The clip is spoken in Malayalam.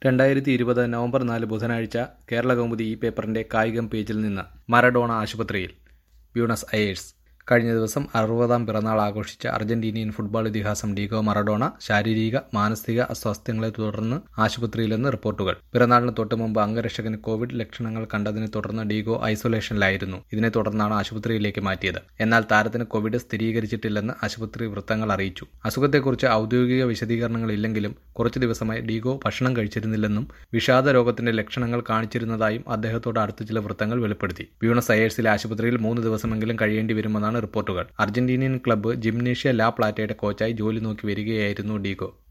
രണ്ടായിരത്തി ഇരുപത് നവംബർ നാല് ബുധനാഴ്ച കേരള കൗമുദി ഈ പേപ്പറിന്റെ കായികം പേജിൽ നിന്ന് മറഡോണ ആശുപത്രിയിൽ ബ്യൂണസ് അയേഴ്സ് കഴിഞ്ഞ ദിവസം അറുപതാം പിറന്നാൾ ആഘോഷിച്ച അർജന്റീനിയൻ ഫുട്ബോൾ ഇതിഹാസം ഡീഗോ മറഡോണ ശാരീരിക മാനസിക അസ്വാസ്ഥ്യങ്ങളെ തുടർന്ന് ആശുപത്രിയിലെന്ന് റിപ്പോർട്ടുകൾ പിറന്നാളിന് തൊട്ടു മുമ്പ് അംഗരക്ഷകന് കോവിഡ് ലക്ഷണങ്ങൾ കണ്ടതിനെ തുടർന്ന് ഡീഗോ ഐസൊലേഷനിലായിരുന്നു ഇതിനെ തുടർന്നാണ് ആശുപത്രിയിലേക്ക് മാറ്റിയത് എന്നാൽ താരത്തിന് കോവിഡ് സ്ഥിരീകരിച്ചിട്ടില്ലെന്ന് ആശുപത്രി വൃത്തങ്ങൾ അറിയിച്ചു അസുഖത്തെക്കുറിച്ച് ഔദ്യോഗിക വിശദീകരണങ്ങളില്ലെങ്കിലും കുറച്ചു ദിവസമായി ഡീഗോ ഭക്ഷണം കഴിച്ചിരുന്നില്ലെന്നും വിഷാദ രോഗത്തിന്റെ ലക്ഷണങ്ങൾ കാണിച്ചിരുന്നതായും അദ്ദേഹത്തോട് അടുത്ത ചില വൃത്തങ്ങൾ വെളിപ്പെടുത്തി ബ്യൂണസ് അയേഴ്സിലെ ആശുപത്രിയിൽ മൂന്ന് ദിവസമെങ്കിലും കഴിയേണ്ടി വരുമെന്നാണ് റിപ്പോർട്ടുകൾ അർജന്റീനിയൻ ക്ലബ്ബ് ജിംനേഷ്യ ലാ പ്ലാറ്റയുടെ കോച്ചായി ജോലി നോക്കി വരികയായിരുന്നു ഡീഗോ